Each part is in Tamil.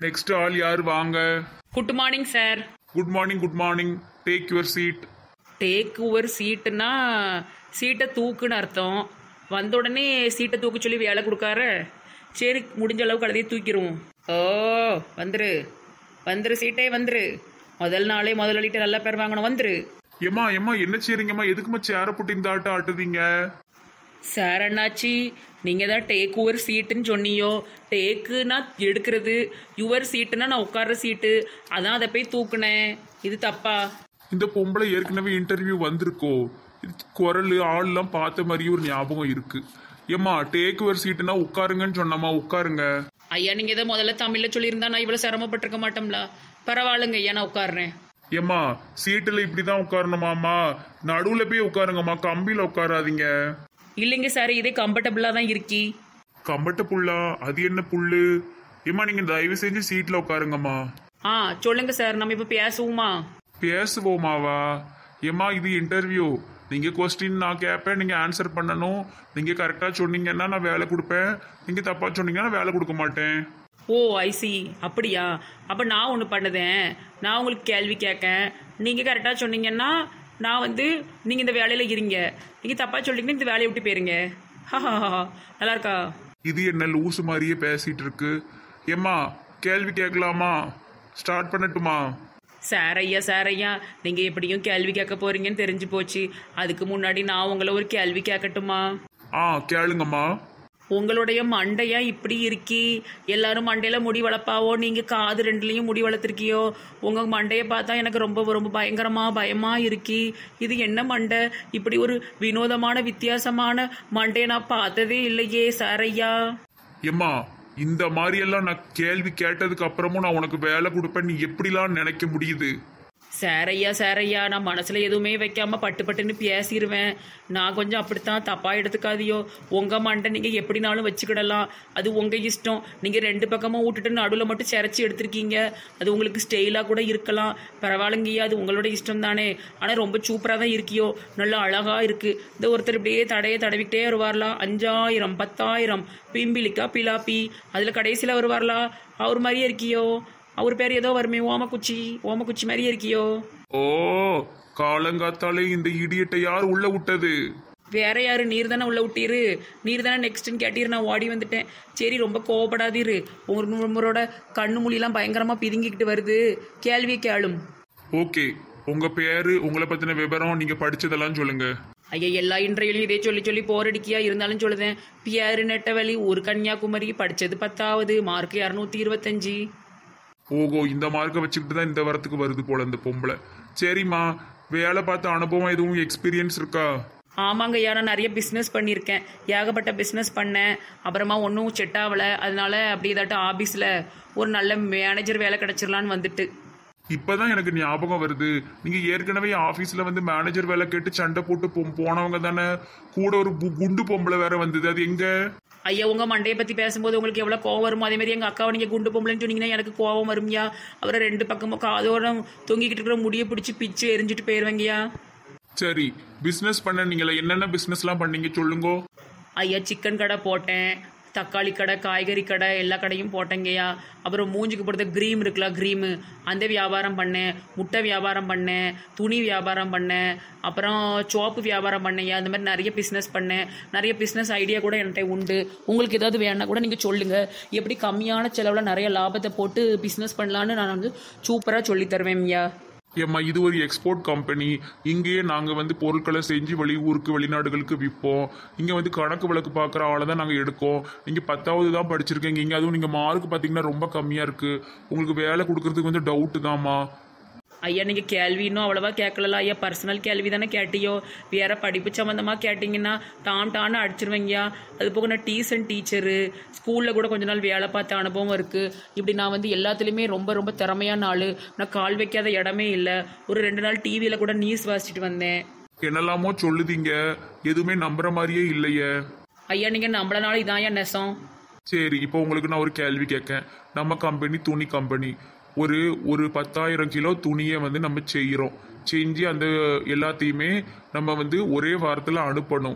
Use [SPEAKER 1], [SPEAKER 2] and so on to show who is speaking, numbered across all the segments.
[SPEAKER 1] நெக்ஸ்ட் ஆள் யார் வாங்க
[SPEAKER 2] good morning sir
[SPEAKER 1] good morning good morning take your seat
[SPEAKER 2] take over seat சீட்டை தூக்குன்னு அர்த்தம் வந்த உடனே சீட்டை தூக்க சொல்லி வேலை கொடுக்காரு சரி முடிஞ்ச அளவுக்கு அதையே தூக்கிடுவோம் ஓ வந்துரு வந்துரு சீட்டே வந்துரு முதல் நாளே முதலாளிட்டு நல்ல பேர் வாங்கணும் வந்துரு
[SPEAKER 1] ஏம்மா ஏம்மா என்ன செய்றீங்கம்மா எதுக்குமா சேர போட்டு இந்த ஆட்டம் ஆட்டுதீங்க
[SPEAKER 2] சார் அண்ணாச்சி நீங்கள் தான் டேக் ஓவர் சீட்டுன்னு சொன்னியோ டேக்குனா எடுக்கிறது யுவர் சீட்டுனா நான் உட்கார்ற சீட்டு அதான் அதை போய் தூக்குனேன் இது தப்பா
[SPEAKER 1] இந்த பொம்பளை ஏற்கனவே இன்டர்வியூ வந்திருக்கோ இது குரல் ஆள்லாம் பார்த்த மாதிரி ஒரு ஞாபகம் இருக்கு ஏம்மா டேக் யுவர் சீட்டுனா உட்காருங்கன்னு சொன்னம்மா உட்காருங்க
[SPEAKER 2] ஐயா நீங்கள் எதை முதல்ல தமிழில் சொல்லியிருந்தா நான் இவ்வளோ சிரமப்பட்டிருக்க மாட்டோம்ல பரவாயில்லைங்க ஐயா நான் உட்காடுறேன்
[SPEAKER 1] ஏம்மா சீட்டில் இப்படிதான் உட்காரணுமாம்மா நடுவில் போய் உட்காருங்கம்மா கம்பியில் உட்காராதீங்க
[SPEAKER 2] இல்லைங்க சார் இதே கம்ஃபர்டபுளாக தான் இருக்கி
[SPEAKER 1] கம்பட்ட புல்லா அது என்ன புல்லு ஏம்மா நீங்க தயவு செஞ்சு சீட்ல உட்காருங்கம்மா
[SPEAKER 2] ஆ சொல்லுங்க சார் நம்ம இப்போ பேசுவோமா
[SPEAKER 1] பேசுவோமாவா ஏம்மா இது இன்டர்வியூ நீங்க கொஸ்டின் நான் கேட்பேன் நீங்க ஆன்சர் பண்ணணும் நீங்க கரெக்டா சொன்னீங்கன்னா நான் வேலை கொடுப்பேன் நீங்க தப்பா சொன்னீங்கன்னா நான் வேலை கொடுக்க மாட்டேன்
[SPEAKER 2] ஓ ஐசி அப்படியா அப்போ நான் ஒன்று பண்ணுதேன் நான் உங்களுக்கு கேள்வி கேட்கேன் நீங்கள் கரெக்டாக சொன்னீங்கன்னா நான் வந்து நீங்கள் இந்த வேலையில் இருங்க நீங்கள் தப்பாக சொல்லிங்கன்னா இந்த வேலையை விட்டு போயிருங்க ஹஹா நல்லா இருக்கா
[SPEAKER 1] இது என்ன லூசு மாதிரியே பேசிட்டு இருக்கு ஏம்மா கேள்வி கேட்கலாமா ஸ்டார்ட் பண்ணட்டுமா
[SPEAKER 2] சார் ஐயா சார் ஐயா நீங்கள் எப்படியும் கேள்வி கேட்க போறீங்கன்னு தெரிஞ்சு போச்சு அதுக்கு முன்னாடி நான் உங்களை ஒரு கேள்வி கேட்கட்டுமா
[SPEAKER 1] ஆ கேளுங்கம்மா
[SPEAKER 2] உங்களுடைய மண்டையா இப்படி இருக்கி எல்லாரும் மண்டையில முடி வளர்ப்பாவோ நீங்க காது ரெண்டுலயும் முடி வளர்த்துருக்கியோ உங்க மண்டையை பார்த்தா எனக்கு ரொம்ப ரொம்ப பயங்கரமா பயமா இருக்கி இது என்ன மண்டை இப்படி ஒரு வினோதமான வித்தியாசமான மண்டையை நான் பார்த்ததே இல்லையே சாரையா
[SPEAKER 1] ஏம்மா இந்த மாதிரி எல்லாம் நான் கேள்வி கேட்டதுக்கு அப்புறமும் நான் உனக்கு வேலை கொடுப்பேன் நீ எப்படிலாம் நினைக்க முடியுது
[SPEAKER 2] சாரையா சாரையா நான் மனசுல எதுவுமே வைக்காம பட்டு பட்டுன்னு பேசிடுவேன் நான் கொஞ்சம் அப்படித்தான் தப்பா எடுத்துக்காதியோ உங்க மண்டை நீங்க எப்படினாலும் வச்சுக்கிடலாம் அது உங்க இஷ்டம் நீங்க ரெண்டு பக்கமும் விட்டுட்டு நடுவில் மட்டும் சிரைச்சி எடுத்திருக்கீங்க அது உங்களுக்கு ஸ்டெயிலா கூட இருக்கலாம் பரவாயில்லைங்கய்யா அது உங்களோட இஷ்டம் தானே ஆனா ரொம்ப சூப்பரா தான் இருக்கியோ நல்லா அழகா இருக்கு இந்த ஒருத்தர் இப்படியே தடையை தடவிக்கிட்டே வருவார்லாம் அஞ்சாயிரம் பத்தாயிரம் பிம்பிலிக்கா பிலாப்பி அதுல கடைசியில வருவார்லா அவர் மாதிரியே இருக்கியோ அவர் பேர் ஏதோ வருமே ஓமக்குச்சி ஓமக்குச்சி மாதிரியே இருக்கியோ
[SPEAKER 1] ஓ காலங்காத்தாலே இந்த இடியட்டை யார் உள்ள விட்டது
[SPEAKER 2] வேற யாரு நீர் தானே உள்ள விட்டீரு நீர் தானே நெக்ஸ்ட்னு கேட்டீரு நான் ஓடி வந்துட்டேன் சரி ரொம்ப கோவப்படாதீரு உங்க உங்களோட கண்ணு மொழியெல்லாம் பயங்கரமா பிதுங்கிக்கிட்டு வருது கேள்வியை கேளும்
[SPEAKER 1] ஓகே உங்க பேரு உங்களை பத்தின விவரம் நீங்க படிச்சதெல்லாம் சொல்லுங்க
[SPEAKER 2] ஐயா எல்லா இன்றையிலும் இதே சொல்லி சொல்லி போரடிக்கியா இருந்தாலும் சொல்லுதேன் பியாரு நெட்டவழி ஒரு கன்னியாகுமரி படிச்சது பத்தாவது மார்க் இரநூத்தி இருபத்தஞ்சு
[SPEAKER 1] ஓகோ இந்த மார்க்கை வச்சுக்கிட்டு தான் இந்த வரத்துக்கு வருது போல இந்த பொம்பளை சரிம்மா வேலை பார்த்த அனுபவம் எதுவும் எக்ஸ்பீரியன்ஸ் இருக்கா
[SPEAKER 2] ஆமாங்க ஐயா நான் நிறைய பிஸ்னஸ் பண்ணியிருக்கேன் ஏகப்பட்ட பிஸ்னஸ் பண்ணேன் அப்புறமா ஒன்றும் செட் ஆகலை அதனால அப்படி ஏதாட்டும் ஆஃபீஸில் ஒரு நல்ல மேனேஜர் வேலை கிடச்சிடலான்னு வந்துட்டு
[SPEAKER 1] இப்பதான் எனக்கு ஞாபகம் வருது நீங்க ஏற்கனவே ஆபீஸ்ல வந்து மேனேஜர் வேலை கேட்டு சண்டை போட்டு போ- போனவங்க தானே கூட ஒரு பு- குண்டு பொம்பளை வேற வந்தது அது எங்க
[SPEAKER 2] ஐயா உங்கள் மண்டையை பற்றி பேசும்போது உங்களுக்கு எவ்வளோ கோவம் வருமோ அதே மாதிரி எங்கள் அக்காவை நீங்கள் குண்டு பொம்பளைன்னு சொன்னீங்கன்னா எனக்கு கோவம் வரும்யா அவரை ரெண்டு பக்கமும் காதோட தொங்கிக்கிட்டு இருக்கிற முடியை பிடிச்சி பிச்சு எரிஞ்சிட்டு போயிடுவேங்கய்யா
[SPEAKER 1] சரி பிசினஸ் பண்ண நீங்கள என்னென்ன பிசினஸ்லாம் பண்ணீங்க சொல்லுங்கோ
[SPEAKER 2] ஐயா சிக்கன் கடை போட்டேன் தக்காளி கடை காய்கறி கடை எல்லா கடையும் போட்டேங்கய்யா அப்புறம் மூஞ்சிக்கு போடுற க்ரீம் இருக்குல்ல க்ரீமு அந்த வியாபாரம் பண்ணேன் முட்டை வியாபாரம் பண்ணேன் துணி வியாபாரம் பண்ணேன் அப்புறம் சோப்பு வியாபாரம் பண்ணேன்யா அந்த மாதிரி நிறைய பிஸ்னஸ் பண்ணேன் நிறைய பிஸ்னஸ் ஐடியா கூட என்கிட்ட உண்டு உங்களுக்கு ஏதாவது வேணா கூட நீங்கள் சொல்லுங்கள் எப்படி கம்மியான செலவில் நிறைய லாபத்தை போட்டு பிஸ்னஸ் பண்ணலான்னு நான் வந்து சூப்பராக சொல்லி தருவேன்யா
[SPEAKER 1] ஏம்மா இது ஒரு எக்ஸ்போர்ட் கம்பெனி இங்கேயே நாங்கள் வந்து பொருட்களை செஞ்சு வெளியூருக்கு வெளிநாடுகளுக்கு விற்போம் இங்கே வந்து கணக்கு வழக்கு பார்க்குற ஆளை தான் நாங்கள் எடுக்கோம் நீங்கள் பத்தாவது தான் படிச்சிருக்கீங்க இங்கே அதுவும் நீங்கள் மார்க் பார்த்தீங்கன்னா ரொம்ப கம்மியாக இருக்குது உங்களுக்கு வேலை கொடுக்கறதுக்கு கொஞ்சம் டவுட்டு தாம்மா
[SPEAKER 2] ஐயா நீங்கள் கேள்வி இன்னும் அவ்வளோவா கேட்கல ஐயா பர்சனல் கேள்வி தானே கேட்டியோ வேற படிப்பு சம்மந்தமாக கேட்டிங்கன்னா டான் டான்னு அடிச்சிருவேங்கய்யா அது போக நான் டீசன் டீச்சரு ஸ்கூலில் கூட கொஞ்ச நாள் வேலை பார்த்த அனுபவம் இருக்குது இப்படி நான் வந்து எல்லாத்துலேயுமே ரொம்ப ரொம்ப திறமையான ஆள் நான் கால் வைக்காத இடமே இல்லை ஒரு ரெண்டு நாள் டிவியில் கூட நியூஸ் வாசிச்சுட்டு வந்தேன்
[SPEAKER 1] என்னெல்லாமோ சொல்லுதீங்க எதுவுமே நம்புற மாதிரியே இல்லையே
[SPEAKER 2] ஐயா நீங்கள் நம்மளனால இதான் ஏன் நெசம்
[SPEAKER 1] சரி இப்போ உங்களுக்கு நான் ஒரு கேள்வி கேட்கேன் நம்ம கம்பெனி துணி கம்பெனி ஒரு ஒரு பத்தாயிரம் கிலோ துணியை வந்து நம்ம செய்கிறோம் செஞ்சு அந்த எல்லாத்தையுமே நம்ம வந்து ஒரே வாரத்தில் அனுப்பணும்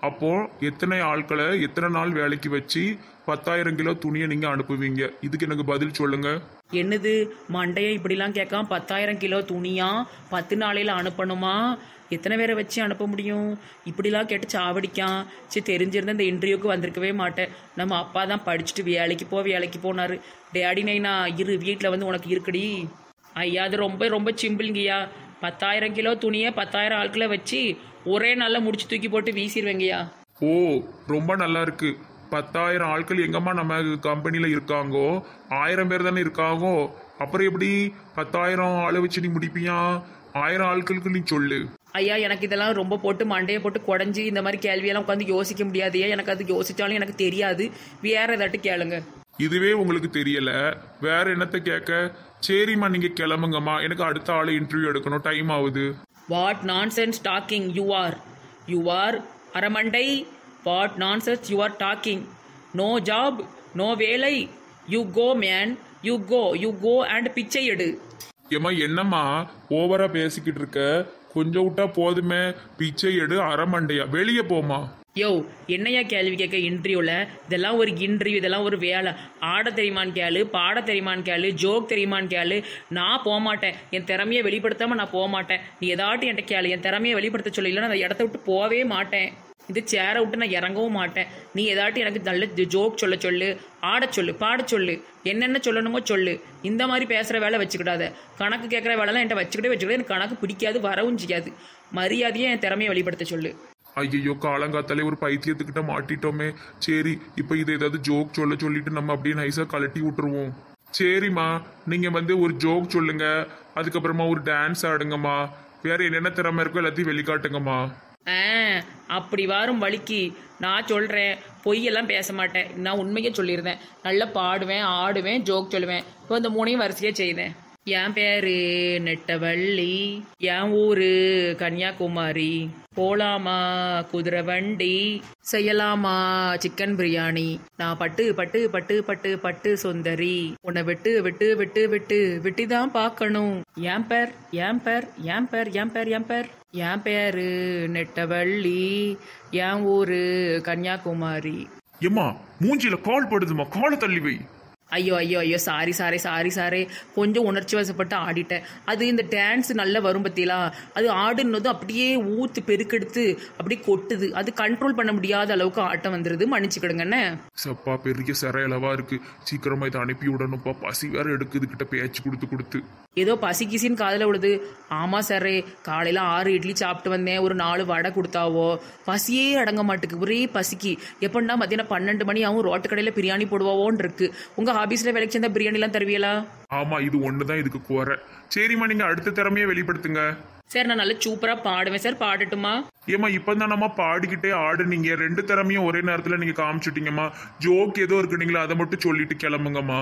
[SPEAKER 1] அப்போ எத்தனை ஆட்களை எத்தனை நாள் வேலைக்கு வச்சு பத்தாயிரம் கிலோ துணியை நீங்க அனுப்புவீங்க இதுக்கு எனக்கு பதில் சொல்லுங்க
[SPEAKER 2] என்னது மண்டையை இப்படிலாம் கேட்காம பத்தாயிரம் கிலோ துணியா பத்து நாளையில் அனுப்பணுமா எத்தனை பேரை வச்சு அனுப்ப முடியும் இப்படிலாம் கேட்டு சாவடிக்கான் சரி தெரிஞ்சிருந்தா இந்த இன்டர்வியூக்கு வந்திருக்கவே மாட்டேன் நம்ம அப்பா தான் படிச்சுட்டு வேலைக்கு போ வேலைக்கு போனாரு டேடி நைனா இரு வீட்டில் வந்து உனக்கு இருக்குடி ஐயா அது ரொம்ப ரொம்ப சிம்பிள்ங்கய்யா பத்தாயிரம் கிலோ துணியை பத்தாயிரம் ஆட்களை வச்சு ஒரே நாளில் முடிச்சு தூக்கி போட்டு வீசிடுவேங்கய்யா
[SPEAKER 1] ஓ ரொம்ப நல்லா இருக்கு பத்தாயிரம் ஆட்கள் எங்கம்மா நம்ம கம்பெனில இருக்காங்கோ ஆயிரம் பேர் தானே இருக்காங்கோ அப்புறம் எப்படி பத்தாயிரம் ஆளை வச்சு நீ முடிப்பியா ஆயிரம் ஆட்களுக்கு நீ சொல்லு
[SPEAKER 2] ஐயா எனக்கு இதெல்லாம் ரொம்ப போட்டு மண்டையை போட்டு குடஞ்சி இந்த மாதிரி கேள்வியெல்லாம் உட்காந்து யோசிக்க முடியாதையா எனக்கு அது யோசிச்சாலும் எனக்கு தெரியாது வேற ஏதாட்டு கேளுங்க
[SPEAKER 1] இதுவே உங்களுக்கு தெரியல வேற என்னத்த கேட்க சரிம்மா நீங்க கிளம்புங்கம்மா எனக்கு அடுத்த ஆளு இன்டர்வியூ எடுக்கணும் டைம் ஆகுது
[SPEAKER 2] what nonsense talking you are you are அரமண்டை what nonsense you are talking no job no வேலை you go man you go you go and பிச்சை எடு
[SPEAKER 1] ஏம்மா என்னம்மா ஓவரா பேசிக்கிட்டு இருக்க கொஞ்சம் விட்டா போதுமே பிச்சை எடு அரைமண்டையா வெளியே போமா
[SPEAKER 2] யோ என்னையா கேள்வி கேட்க இன்டர்வியூவில் இதெல்லாம் ஒரு இன்டர்வியூ இதெல்லாம் ஒரு வேலை ஆட தெரியுமான்னு கேளு பாட தெரியுமான்னு கேளு ஜோக் தெரியுமான்னு கேளு நான் போக மாட்டேன் என் திறமையை வெளிப்படுத்தாமல் நான் போக மாட்டேன் நீ ஏதாட்டும் என்கிட்ட கேளு என் திறமையை வெளிப்படுத்த சொல்லி இல்லைன்னா அந்த இடத்த விட்டு போகவே மாட்டேன் இது சேரை விட்டு நான் இறங்கவும் மாட்டேன் நீ ஏதாட்டும் எனக்கு நல்ல ஜோக் சொல்ல சொல்லு ஆட சொல்லு பாட சொல்லு என்னென்ன சொல்லணுமோ சொல்லு இந்த மாதிரி பேசுகிற வேலை வச்சுக்கிடாத கணக்கு கேட்குற வேலைலாம் என்கிட்ட வச்சுக்கிட்டே வச்சுக்கிட்டே எனக்கு கணக்கு பிடிக்காது வரவும் செய்யாது மரியாதையை என் திறமையை வெளிப்படுத்த சொல்லு
[SPEAKER 1] ஐயோ காலங்காத்தாலே ஒரு பைத்தியத்துக்கிட்ட மாட்டிட்டோமே சரி இப்போ இதை ஏதாவது ஜோக் சொல்ல சொல்லிட்டு நம்ம அப்படியே நைஸா கழட்டி விட்டுருவோம் சரிம்மா நீங்க வந்து ஒரு ஜோக் சொல்லுங்க அதுக்கப்புறமா ஒரு டான்ஸ் ஆடுங்கம்மா வேற என்னென்ன திறமை இருக்கோ எல்லாத்தையும் வெளிக்காட்டுங்கம்மா
[SPEAKER 2] ஆ அப்படி வரும் வழிக்கு நான் சொல்கிறேன் பொய்யெல்லாம் பேச மாட்டேன் நான் உண்மையே சொல்லியிருந்தேன் நல்லா பாடுவேன் ஆடுவேன் ஜோக் சொல்லுவேன் இப்போ இந்த மூணையும் வரிசையாக செய்தேன் என் பேரு நெட்டவள்ளி என் ஊரு கன்னியாகுமரி போலாமா குதிரை வண்டி செய்யலாமா சிக்கன் பிரியாணி நான் பட்டு பட்டு பட்டு பட்டு பட்டு சுந்தரி உன்னை விட்டு விட்டு விட்டு விட்டு விட்டு தான் பார்க்கணும் என் பேர் என் பேர் என் பேர் என் பேர் என் பேர் என் பேரு நெட்டவள்ளி என் ஊரு கன்னியாகுமரி
[SPEAKER 1] ஏம்மா மூஞ்சில கால் படுதுமா காலை தள்ளி வை
[SPEAKER 2] ஐயோ ஐயோ ஐயோ சாரி சாரி சாரி சாரி கொஞ்சம் உணர்ச்சி வசப்பட்டு ஆடிட்டேன் அது இந்த டான்ஸ் நல்லா வரும் பத்திலா அது ஆடுனது அப்படியே ஊத்து பெருக்கெடுத்து அப்படியே கொட்டுது அது கண்ட்ரோல் பண்ண முடியாத அளவுக்கு ஆட்டம் வந்துருது மன்னிச்சுக்கிடுங்கண்ணே
[SPEAKER 1] சப்பா பெரிய சிறையளவா இருக்கு சீக்கிரமா இதை அனுப்பி விடணும்ப்பா பசி வேற எடுக்குது கிட்ட பேச்சு கொடுத்து கொடுத்து
[SPEAKER 2] ஏதோ பசி கிசின்னு காதில் விழுது ஆமாம் சாரே காலையில் ஆறு இட்லி சாப்பிட்டு வந்தேன் ஒரு நாலு வடை கொடுத்தாவோ பசியே அடங்க மாட்டுக்கு ஒரே பசிக்கு எப்படின்னா மத்தியானம் பன்னெண்டு மணி ஆகும் ரோட்டு கடையில் பிரியாணி போடுவோன்னு இருக்கு உங்கள் ஆபீஸில் வேலைக்கு சேர்ந்தா பிரியாணிலாம் தருவீங்களா
[SPEAKER 1] ஆமா இது ஒண்ணுதான் இதுக்கு குறை சரிம்மா நீங்க அடுத்த திறமையை வெளிப்படுத்துங்க
[SPEAKER 2] சார் நான் நல்லா சூப்பராக பாடுவேன் சார் பாடட்டுமா
[SPEAKER 1] ஏம்மா இப்போ தான் நம்ம பாடிக்கிட்டே ஆடுனீங்க ரெண்டு திறமையும் ஒரே நேரத்தில் நீங்கள் காமிச்சிட்டீங்கம்மா ஜோக் ஏதோ இருக்குனீங்களா அதை மட்டும் சொல்லிட்டு கிளம்புங்கம்மா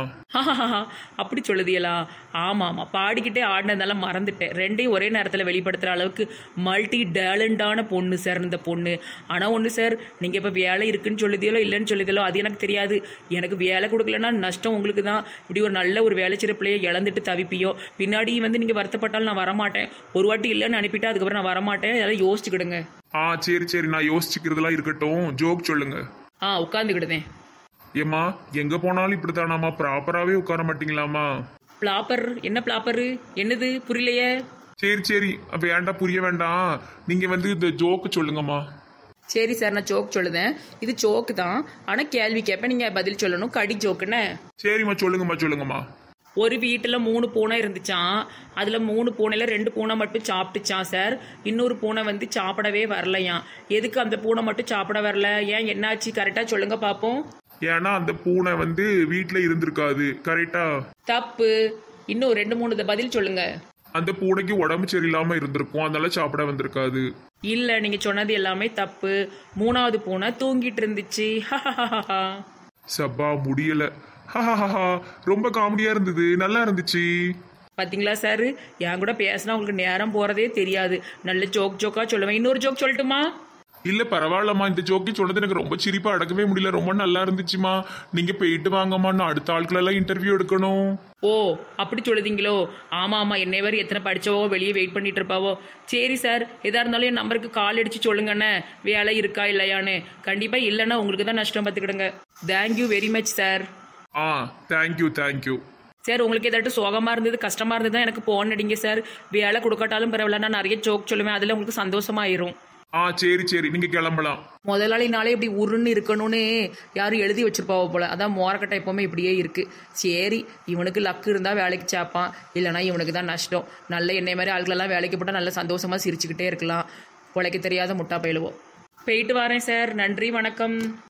[SPEAKER 2] அப்படி சொல்லுதியலா ஆமாம் ஆமாம் பாடிக்கிட்டே ஆடினதால மறந்துட்டேன் ரெண்டையும் ஒரே நேரத்தில் வெளிப்படுத்துகிற அளவுக்கு மல்டி டேலண்டான பொண்ணு சார் இந்த பொண்ணு ஆனால் ஒன்று சார் நீங்கள் இப்போ வேலை இருக்குன்னு சொல்லுதியலோ இல்லைன்னு சொல்லுதியலோ அது எனக்கு தெரியாது எனக்கு வேலை கொடுக்கலன்னா நஷ்டம் உங்களுக்கு தான் இப்படி ஒரு நல்ல ஒரு வேலை செய்கிற பிள்ளையை இழந்துட்டு தவிப்பியோ பின்னாடி வந்து நீங்கள் வருத்தப்பட்டாலும் நான் வரமாட்டேன் ஒரு வாட்டி இல்லைன்னு அனுப்பிட்டு அதுக்கப்புறம் நான் வரமாட்டேன் அதெல்லாம் யோசிச்சுக்கிடுங்க
[SPEAKER 1] ஆ சரி சரி நான் யோசிச்சுக்கிறதெல்லாம் இருக்கட்டும் ஜோக் சொல்லுங்க
[SPEAKER 2] ஆ உட்காந்துக்கிடுதேன்
[SPEAKER 1] ஏம்மா எங்கே போனாலும் இப்படி தானாம்மா ப்ராப்பராகவே உட்கார மாட்டீங்களாம்மா
[SPEAKER 2] பிளாப்பர் என்ன பிளாப்பரு என்னது புரியலையே
[SPEAKER 1] சரி சரி வேண்டாம் புரிய வேண்டாம் நீங்கள் வந்து இந்த ஜோக்கு சொல்லுங்கம்மா
[SPEAKER 2] சரி சார் நான் ஜோக் சொல்லுதேன் இது ஜோக்கு தான் ஆனால் கேள்வி கேட்பேன் நீங்கள் பதில் சொல்லணும் கடி ஜோக்குன்னு
[SPEAKER 1] சரிம்மா சொல்லுங்கம்மா சொல்லுங்கம்மா
[SPEAKER 2] ஒரு வீட்டில் மூணு பூனை இருந்துச்சான் அதில் மூணு பூனையில் ரெண்டு பூனை மட்டும் சாப்பிட்டுச்சான் சார் இன்னொரு பூனை வந்து சாப்பிடவே வரலையாம் எதுக்கு அந்த பூனை மட்டும் சாப்பிட வரல ஏன் என்னாச்சு கரெக்டாக சொல்லுங்க பார்ப்போம்
[SPEAKER 1] ஏன்னா அந்த பூனை வந்து வீட்டில் இருந்திருக்காது கரெக்டா
[SPEAKER 2] தப்பு இன்னும் ரெண்டு மூணு த- பதில் சொல்லுங்க
[SPEAKER 1] அந்த பூனைக்கு உடம்பு சரியில்லாம இருந்திருக்கும் அதனால சாப்பிட வந்திருக்காது
[SPEAKER 2] இல்லை நீங்கள் சொன்னது எல்லாமே தப்பு மூணாவது பூனை தூங்கிட்டு இருந்துச்சு
[SPEAKER 1] சப்பா முடியல ஹஹஹஹா ரொம்ப காமெடியா இருந்தது நல்லா இருந்துச்சு
[SPEAKER 2] பாத்தீங்களா சார் என் கூட பேசினா உங்களுக்கு நேரம் போகிறதே தெரியாது நல்ல ஜோக் ஜோக்காக சொல்லுவேன் இன்னொரு ஜோக் சொல்லட்டுமா
[SPEAKER 1] இல்ல பரவாயில்லம்மா இந்த ஜோக்கி சொன்னது எனக்கு ரொம்ப சிரிப்பா அடக்கவே முடியல ரொம்ப நல்லா இருந்துச்சுமா நீங்க போயிட்டு வாங்கம்மா நான் அடுத்த ஆட்களெல்லாம் இன்டர்வியூ எடுக்கணும்
[SPEAKER 2] ஓ அப்படி சொல்லுதீங்களோ ஆமாம் ஆமாம் என்னை வரை எத்தனை படிச்சவோ வெளியே வெயிட் பண்ணிட்டு இருப்பாவோ சரி சார் எதா இருந்தாலும் என் நம்பருக்கு கால் அடிச்சு சொல்லுங்கண்ணே வேலை இருக்கா இல்லையான்னு கண்டிப்பாக இல்லைன்னா உங்களுக்கு தான் நஷ்டம் பார்த்துக்கிடுங்க thank you very much sir
[SPEAKER 1] ah thank you thank you
[SPEAKER 2] sir உங்களுக்கு ஏதாட்டும் சோகமாக இருந்தது கஷ்டமாக இருந்தது எனக்கு போன் அடிங்க சார் வேலை கொடுக்காட்டாலும் பரவாயில்ல நான் நிறைய ஜோக் சொல்லுவேன் அதில் உங்களுக்கு சந்தோஷமாயிரும்
[SPEAKER 1] ஆ சரி சரி நீங்க கிளம்பலாம்
[SPEAKER 2] முதலாளி நாளே இப்படி உருன்னு இருக்கணும்னு யாரும் எழுதி வச்சிருப்பாவோ போல அதான் மோரக்கட்டை எப்பவுமே இப்படியே இருக்கு சரி இவனுக்கு லக்கு இருந்தால் வேலைக்கு சேர்ப்பான் இல்லைனா இவனுக்கு தான் நஷ்டம் நல்ல என்னை மாதிரி ஆட்களெல்லாம் வேலைக்கு போட்டால் நல்ல சந்தோஷமாக சிரிச்சுக்கிட்டே இருக்கலாம் உழைக்க தெரியாத முட்டா பயிலுவோம் போயிட்டு வரேன் சார் நன்றி வணக்கம்